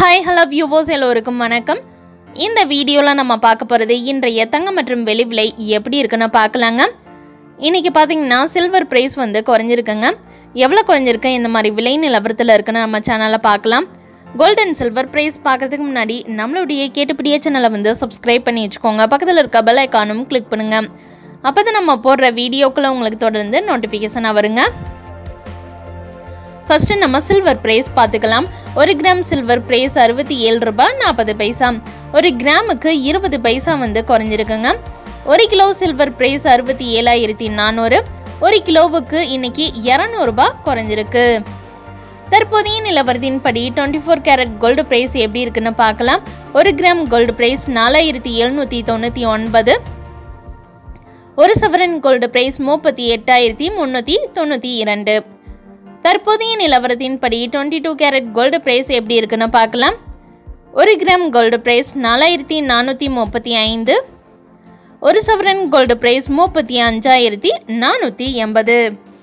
hi hello viewers எல்லோருக்கும் வணக்கம் இந்த வீடியோவில் நம்ம பார்க்க போகிறது இன்றைய தங்கம் மற்றும் வெளி விலை எப்படி இருக்குன்னு பார்க்கலாங்க இன்னைக்கு பார்த்தீங்கன்னா சில்வர் ப்ரைஸ் வந்து குறைஞ்சிருக்குங்க எவ்வளோ குறைஞ்சிருக்கு இந்த மாதிரி விலை நிலவரத்தில் இருக்குன்னு நம்ம சேனலில் பார்க்கலாம் கோல்ட் அண்ட் சில்வர் ப்ரைஸ் பார்க்கறதுக்கு முன்னாடி நம்மளுடைய கேட்டுப்பிடிய சேனலை வந்து சப்ஸ்கிரைப் பண்ணி வச்சுக்கோங்க பக்கத்தில் இருக்க பெல் ஐக்கானும் கிளிக் பண்ணுங்க அப்போ தான் நம்ம போடுற வீடியோக்களை உங்களுக்கு தொடர்ந்து நோட்டிஃபிகேஷனாக வருங்க ஃபர்ஸ்ட் நம்ம சில்வர் பிரைஸ் பார்த்துக்கலாம் ஒரு கிராம் சில்வர் பிரைஸ் அறுபத்தி ஏழு ரூபாய் நாற்பது பைசா ஒரு கிராமுக்கு இருபது பைசா வந்து குறைஞ்சிருக்குங்க ஒரு கிலோ சில்வர் பிரைஸ் அறுபத்தி ஏழாயிரத்தி நானூறு ஒரு கிலோவுக்கு இன்னைக்கு இரநூறுபா குறைஞ்சிருக்கு தற்போதைய நிலவரத்தின்படி twenty four carat gold price எப்படி இருக்குன்னு பார்க்கலாம் ஒரு கிராம் கோல்டு பிரைஸ் நாலாயிரத்தி எழுநூற்றி தொண்ணூற்றி ஒன்பது ஒரு சவரன் கோல்டு பிரைஸ் முப்பத்தி எட்டாயிரத்தி முந்நூற்றி தொண்ணூற்றி இரண்டு தற்போதைய நிலவரத்தின்படி twenty two carat gold price எப்படி இருக்குன்னு பார்க்கலாம் ஒரு கிராம் கோல்டு பிரைஸ் நாலாயிரத்தி நானூற்றி முப்பத்தி ஐந்து ஒரு சவரன் கோல்டு பிரைஸ் முப்பத்தி அஞ்சாயிரத்தி நானூற்றி எண்பது